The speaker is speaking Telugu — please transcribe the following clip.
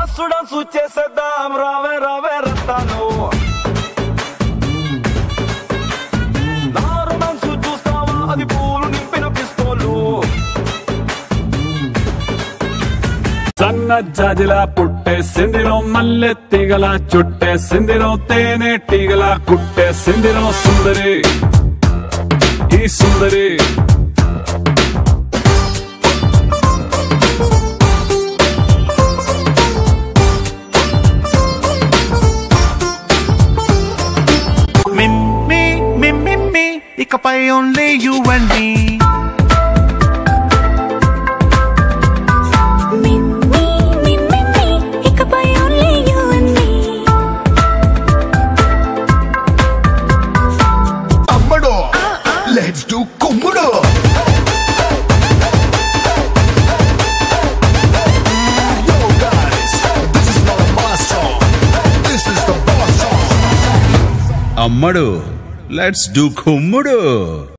మాసు డాన్స్ చేసేద్దాం రావే రావే రత్తాను నా రొమాన్స్ చూస్తావా అది పూలు నింపిన పిస్తోలు సన్న జాజిలా పుట్టే సిందిరో మల్లె తీగల చుట్టే సిందిరో తేనె టీగల కుట్టే సిందిరో సుందరి ఈ సుందరి Me, me, me, me, me. ఇకపై only you and me Me, me, me, me, me. ఇకపై only you and me. అమ్మడు లెట్స్ డు కుమ్ముడు Yo guys, this is not a mass song. This is the boss song. అమ్మడు లెట్స్ డూ కుమ్ముడు